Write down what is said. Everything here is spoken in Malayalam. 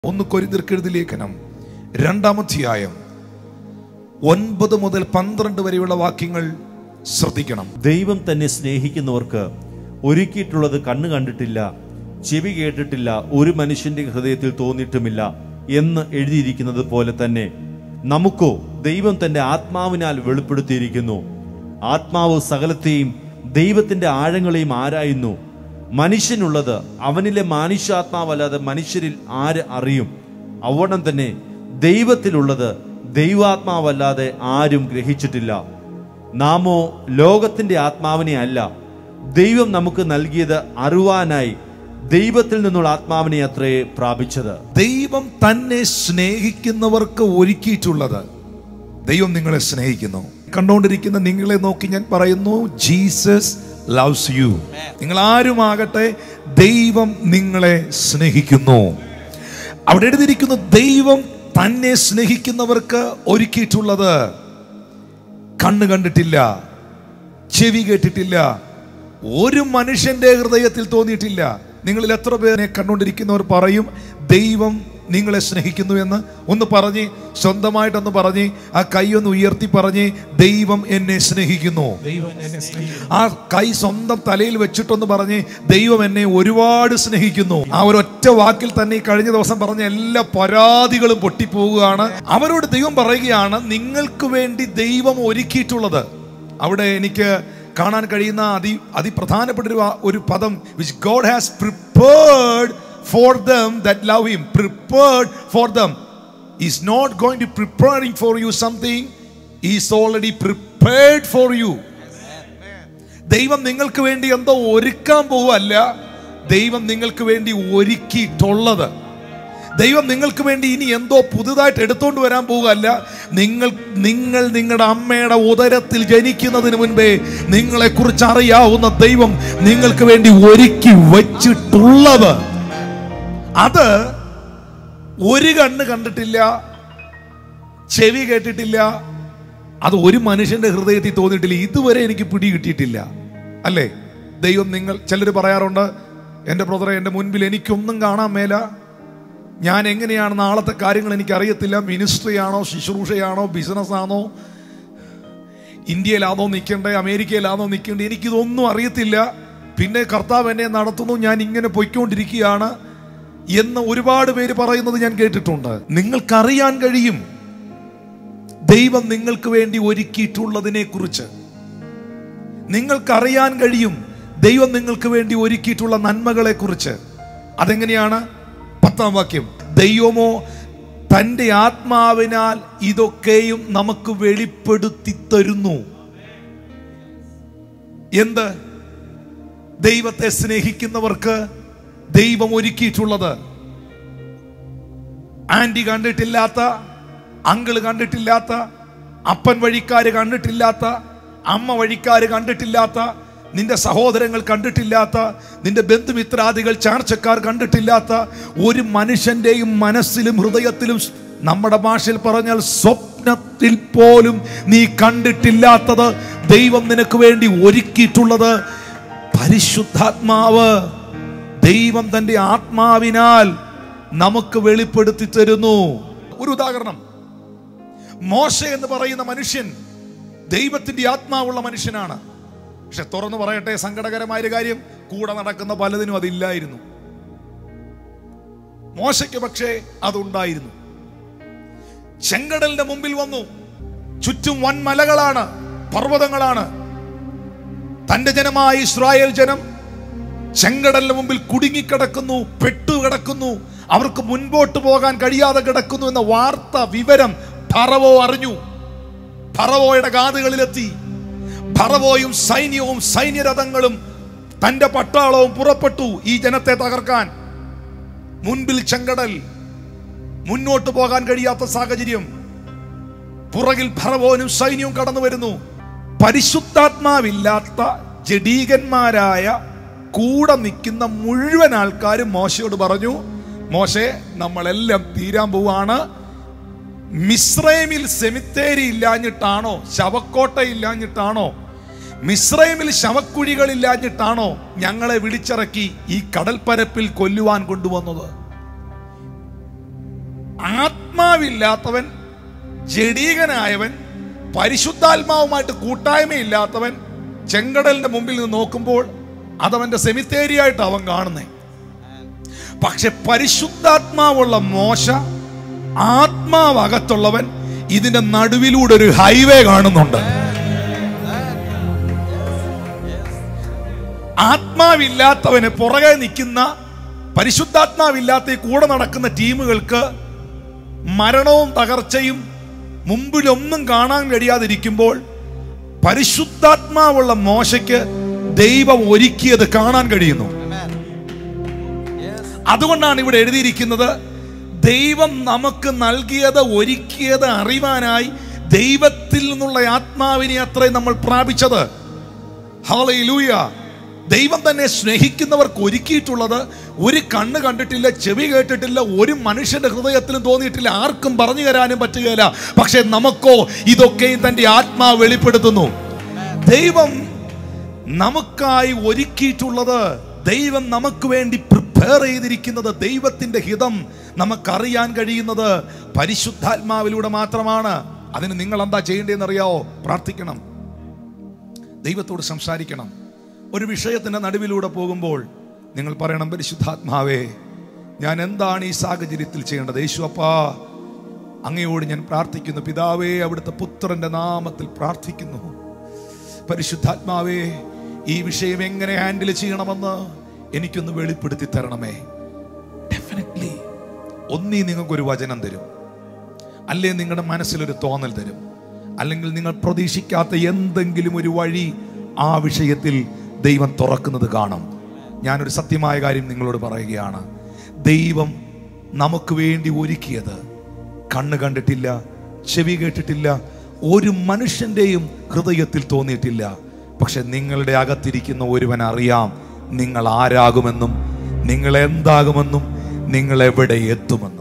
ഒന്ന് കൊരിന്തിർക്കെഴുതി ലേഖനം രണ്ടാമധ്യായം ഒൻപത് മുതൽ പന്ത്രണ്ട് വരെയുള്ള വാക്യങ്ങൾ ശ്രദ്ധിക്കണം ദൈവം തന്നെ സ്നേഹിക്കുന്നവർക്ക് ഒരുക്കിയിട്ടുള്ളത് കണ്ണ് കണ്ടിട്ടില്ല ചെവി കേട്ടിട്ടില്ല ഒരു മനുഷ്യന്റെ ഹൃദയത്തിൽ തോന്നിയിട്ടുമില്ല എന്ന് എഴുതിയിരിക്കുന്നത് പോലെ തന്നെ നമുക്കോ ദൈവം തന്റെ ആത്മാവിനാൽ വെളിപ്പെടുത്തിയിരിക്കുന്നു ആത്മാവ് സകലത്തെയും ദൈവത്തിന്റെ ആഴങ്ങളെയും ആരായുന്നു മനുഷ്യനുള്ളത് അവനിലെ മാനുഷ്യാത്മാവല്ലാതെ മനുഷ്യരിൽ ആര് അറിയും അവണ്ണം തന്നെ ദൈവത്തിലുള്ളത് ദൈവാത്മാവല്ലാതെ ആരും ഗ്രഹിച്ചിട്ടില്ല നാമോ ലോകത്തിന്റെ ആത്മാവിനെ അല്ല ദൈവം നമുക്ക് നൽകിയത് അറിവാനായി ദൈവത്തിൽ നിന്നുള്ള ആത്മാവിനെ അത്രേ പ്രാപിച്ചത് ദൈവം തന്നെ സ്നേഹിക്കുന്നവർക്ക് ഒരുക്കിയിട്ടുള്ളത് ദൈവം നിങ്ങളെ സ്നേഹിക്കുന്നു കണ്ടുകൊണ്ടിരിക്കുന്ന നിങ്ങളെ നോക്കി ഞാൻ പറയുന്നു ജീസസ് ലവ്സ് യു നിങ്ങൾ ആരുമാകട്ടെ ദൈവം നിങ്ങളെ സ്നേഹിക്കുന്നു അവിടെ എഴുതിയിരിക്കുന്നു ദൈവം തന്നെ സ്നേഹിക്കുന്നവർക്ക് ഒരുക്കിയിട്ടുള്ളത് കണ്ണ് കണ്ടിട്ടില്ല ചെവി കേട്ടിട്ടില്ല ഒരു മനുഷ്യന്റെ ഹൃദയത്തിൽ തോന്നിയിട്ടില്ല നിങ്ങളിൽ എത്ര പേരെ കണ്ടുകൊണ്ടിരിക്കുന്നവർ പറയും ദൈവം നിങ്ങളെ സ്നേഹിക്കുന്നു എന്ന് ഒന്ന് പറഞ്ഞ് സ്വന്തമായിട്ടൊന്ന് പറഞ്ഞ് ആ കൈ ഒന്ന് ഉയർത്തി പറഞ്ഞ് ദൈവം എന്നെ സ്നേഹിക്കുന്നു ആ കൈ സ്വന്തം തലയിൽ വെച്ചിട്ടൊന്ന് പറഞ്ഞ് ദൈവം എന്നെ ഒരുപാട് സ്നേഹിക്കുന്നു ആ ഒരൊറ്റ വാക്കിൽ തന്നെ ഈ കഴിഞ്ഞ ദിവസം പറഞ്ഞ എല്ലാ പരാതികളും പൊട്ടിപ്പോവുകയാണ് അവരോട് ദൈവം പറയുകയാണ് നിങ്ങൾക്ക് വേണ്ടി ദൈവം ഒരുക്കിയിട്ടുള്ളത് അവിടെ എനിക്ക് കാണാൻ കഴിയുന്ന അതി അതിപ്രധാനപ്പെട്ട ഒരു വാ- ഒരു പദം which God has prepared for them that love him prepared for them is not going to preparing for you something is already prepared for you ദൈവം നിങ്ങൾക്ക് വേണ്ടി എന്തോ ഒരുക്കാൻ പോവല്ല ദൈവം നിങ്ങൾക്ക് വേണ്ടി ഒരുക്കിയിട്ടുള്ളത് ദൈവം നിങ്ങൾക്ക് വേണ്ടി ഇനി എന്തോ പുതുതായിട്ട് എടുത്തോണ്ട് വരാൻ പോവുകയല്ല നിങ്ങൾ നിങ്ങൾ നിങ്ങളുടെ അമ്മയുടെ ഉദരത്തിൽ ജനിക്കുന്നതിന് മുൻപേ നിങ്ങളെ കുറിച്ച് അറിയാവുന്ന ദൈവം നിങ്ങൾക്ക് വേണ്ടി ഒരുക്കി വച്ചിട്ടുള്ളത് അത് ഒരു കണ്ണ് കണ്ടിട്ടില്ല ചെവി കേട്ടിട്ടില്ല അത് ഒരു മനുഷ്യന്റെ ഹൃദയത്തിൽ തോന്നിയിട്ടില്ല ഇതുവരെ എനിക്ക് പിടി കിട്ടിയിട്ടില്ല അല്ലേ ദൈവം നിങ്ങൾ ചിലർ പറയാറുണ്ട് എൻ്റെ ബ്രദറെ എൻ്റെ മുൻപിൽ എനിക്കൊന്നും കാണാൻ മേല ഞാൻ എങ്ങനെയാണ് നാളത്തെ കാര്യങ്ങൾ എനിക്ക് അറിയത്തില്ല മിനിസ്ട്രി ആണോ ശുശ്രൂഷയാണോ ബിസിനസ് ആണോ ഇന്ത്യയിലാണോ നിൽക്കേണ്ടേ അമേരിക്കയിലാണോ നിൽക്കേണ്ടത് എനിക്കിതൊന്നും അറിയത്തില്ല പിന്നെ കർത്താവ് എന്നെ നടത്തുന്നു ഞാൻ ഇങ്ങനെ പൊയ്ക്കൊണ്ടിരിക്കുകയാണ് എന്ന് ഒരുപാട് പേര് പറയുന്നത് ഞാൻ കേട്ടിട്ടുണ്ട് നിങ്ങൾക്കറിയാൻ കഴിയും ദൈവം നിങ്ങൾക്ക് വേണ്ടി ഒരുക്കിയിട്ടുള്ളതിനെ കുറിച്ച് നിങ്ങൾക്കറിയാൻ കഴിയും ദൈവം നിങ്ങൾക്ക് വേണ്ടി ഒരുക്കിയിട്ടുള്ള നന്മകളെ കുറിച്ച് അതെങ്ങനെയാണ് പത്താം വാക്യം ദൈവമോ തൻ്റെ ആത്മാവിനാൽ ഇതൊക്കെയും നമുക്ക് വെളിപ്പെടുത്തി തരുന്നു എന്ത് ദൈവത്തെ സ്നേഹിക്കുന്നവർക്ക് ദൈവം ഒരുക്കിയിട്ടുള്ളത് ആന്റി കണ്ടിട്ടില്ലാത്ത അങ്കിള് കണ്ടിട്ടില്ലാത്ത അപ്പൻ വഴിക്കാര് കണ്ടിട്ടില്ലാത്ത അമ്മ വഴിക്കാര് കണ്ടിട്ടില്ലാത്ത നിന്റെ സഹോദരങ്ങൾ കണ്ടിട്ടില്ലാത്ത നിന്റെ ബന്ധുമിത്രാദികൾ ചാർച്ചക്കാർ കണ്ടിട്ടില്ലാത്ത ഒരു മനുഷ്യന്റെയും മനസ്സിലും ഹൃദയത്തിലും സ്- നമ്മുടെ ഭാഷയിൽ പറഞ്ഞാൽ സ്വപ്നത്തിൽ പോലും നീ കണ്ടിട്ടില്ലാത്തത് ദൈവം നിനക്ക് വേണ്ടി ഒരുക്കിയിട്ടുള്ളത് പരിശുദ്ധാത്മാവ് ദൈവം തന്റെ ആത്മാവിനാൽ നമുക്ക് വെളിപ്പെടുത്തി തരുന്നു ഒരു ഉദാഹരണം മോശ എന്ന് പറയുന്ന മനുഷ്യൻ ദൈവത്തിന്റെ ആത്മാവുള്ള മനുഷ്യനാണ് പക്ഷെ തുറന്നു പറയട്ടെ സങ്കടകരമായ ഒരു കാര്യം കൂടെ നടക്കുന്ന പലതിനും അതില്ലായിരുന്നു മോശയ്ക്ക് പക്ഷേ അതുണ്ടായിരുന്നു ചെങ്കടലിന്റെ മുമ്പിൽ വന്നു ചുറ്റും വൻമലകളാണ് പർവ്വതങ്ങളാണ് തന്റെ ജനമായ ഇസ്രായേൽ ജനം ചെങ്കടലിന് മുമ്പിൽ കുടുങ്ങിക്കിടക്കുന്നു പെട്ടുകിടക്കുന്നു അവർക്ക് മുൻപോട്ട് പോകാൻ കഴിയാതെ കിടക്കുന്നു എന്ന വാർത്ത വിവരം ഫറവോ അറിഞ്ഞു ഫറവോയുടെ കാതുകളിലെത്തി ഫറവോയും സൈന്യവും സൈന്യരഥങ്ങളും തന്റെ പട്ടാളവും പുറപ്പെട്ടു ഈ ജനത്തെ തകർക്കാൻ മുൻപിൽ ചെങ്കടൽ മുന്നോട്ട് പോകാൻ കഴിയാത്ത സാഹചര്യം പുറകിൽ ഫറവോനും സൈന്യവും കടന്നു വരുന്നു പരിശുദ്ധാത്മാവില്ലാത്ത ജഡീകന്മാരായ കൂടെ നിൽക്കുന്ന മുഴുവൻ ആൾക്കാരും മോശയോട് പറഞ്ഞു മോശെ നമ്മളെല്ലാം തീരാൻ പോവാണ് മിശ്രൈമിൽ സെമിത്തേരി ഇല്ലാഞ്ഞിട്ടാണോ ശവക്കോട്ട ഇല്ലാഞ്ഞിട്ടാണോ മിശ്രൈമിൽ ശവക്കുഴികൾ ഇല്ലാഞ്ഞിട്ടാണോ ഞങ്ങളെ വിളിച്ചിറക്കി ഈ കടൽപ്പരപ്പിൽ കൊല്ലുവാൻ കൊണ്ടുവന്നത് ആത്മാവില്ലാത്തവൻ ജഡീകനായവൻ പരിശുദ്ധാത്മാവുമായിട്ട് കൂട്ടായ്മയില്ലാത്തവൻ ചെങ്കടലിന്റെ മുമ്പിൽ നിന്ന് നോക്കുമ്പോൾ അതവന്റെ സെമിത്തേരിയായിട്ട് അവൻ കാണുന്നേ പക്ഷെ പരിശുദ്ധാത്മാവുള്ള മോശ ആത്മാവകത്തുള്ളവൻ ഇതിന്റെ നടുവിലൂടെ ഒരു ഹൈവേ കാണുന്നുണ്ട് ആത്മാവില്ലാത്തവന് പുറകെ നിൽക്കുന്ന പരിശുദ്ധാത്മാവില്ലാത്ത ഈ കൂടെ നടക്കുന്ന ടീമുകൾക്ക് മരണവും തകർച്ചയും മുമ്പിലൊന്നും കാണാൻ കഴിയാതിരിക്കുമ്പോൾ പരിശുദ്ധാത്മാവുള്ള മോശയ്ക്ക് ദൈവം ഒരുക്കിയത് കാണാൻ കഴിയുന്നു അതുകൊണ്ടാണ് ഇവിടെ എഴുതിയിരിക്കുന്നത് ദൈവം നമുക്ക് നൽകിയത് ഒരുക്കിയത് അറിവാനായി ദൈവത്തിൽ നിന്നുള്ള ആത്മാവിനെ അത്രയും നമ്മൾ പ്രാപിച്ചത് ഹല്ലേലൂയ ദൈവം തന്നെ സ്നേഹിക്കുന്നവർക്ക് ഒരുക്കിയിട്ടുള്ളത് ഒരു കണ്ണ് കണ്ടിട്ടില്ല ചെവി കേട്ടിട്ടില്ല ഒരു മനുഷ്യന്റെ ഹൃദയത്തിലും തോന്നിയിട്ടില്ല ആർക്കും പറഞ്ഞു തരാനും പറ്റുകയില്ല പക്ഷെ നമുക്കോ ഇതൊക്കെയും തന്റെ ആത്മാവ് വെളിപ്പെടുത്തുന്നു ദൈവം നമുക്കായി ഒരുക്കിയിട്ടുള്ളത് ദൈവം നമുക്ക് വേണ്ടി പ്രിപ്പയർ ചെയ്തിരിക്കുന്നത് ദൈവത്തിന്റെ ഹിതം നമുക്കറിയാൻ കഴിയുന്നത് പരിശുദ്ധാത്മാവിലൂടെ മാത്രമാണ് അതിന് നിങ്ങൾ എന്താ ചെയ്യേണ്ടതെന്ന് അറിയാവോ പ്രാർത്ഥിക്കണം ദൈവത്തോട് സംസാരിക്കണം ഒരു വിഷയത്തിന്റെ നടുവിലൂടെ പോകുമ്പോൾ നിങ്ങൾ പറയണം പരിശുദ്ധാത്മാവേ ഞാൻ എന്താണ് ഈ സാഹചര്യത്തിൽ ചെയ്യേണ്ടത് യേശു അപ്പാ അങ്ങയോട് ഞാൻ പ്രാർത്ഥിക്കുന്നു പിതാവേ അവിടുത്തെ പുത്രന്റെ നാമത്തിൽ പ്രാർത്ഥിക്കുന്നു പരിശുദ്ധാത്മാവേ ഈ വിഷയം എങ്ങനെ ഹാൻഡിൽ ചെയ്യണമെന്ന് എനിക്കൊന്ന് വെളിപ്പെടുത്തി തരണമേ ഡെഫിനറ്റ്ലി ഒന്നീ നിങ്ങൾക്കൊരു വചനം തരും അല്ലേ നിങ്ങളുടെ മനസ്സിലൊരു തോന്നൽ തരും അല്ലെങ്കിൽ നിങ്ങൾ പ്രതീക്ഷിക്കാത്ത എന്തെങ്കിലും ഒരു വഴി ആ വിഷയത്തിൽ ദൈവം തുറക്കുന്നത് കാണും ഞാനൊരു സത്യമായ കാര്യം നിങ്ങളോട് പറയുകയാണ് ദൈവം നമുക്ക് വേണ്ടി ഒരുക്കിയത് കണ്ണ് കണ്ടിട്ടില്ല ചെവി കേട്ടിട്ടില്ല ഒരു മനുഷ്യന്റെയും ഹൃദയത്തിൽ തോന്നിയിട്ടില്ല പക്ഷെ നിങ്ങളുടെ അകത്തിരിക്കുന്ന ഒരുവൻ അറിയാം നിങ്ങൾ ആരാകുമെന്നും നിങ്ങൾ എന്താകുമെന്നും നിങ്ങൾ എവിടെ എത്തുമെന്നും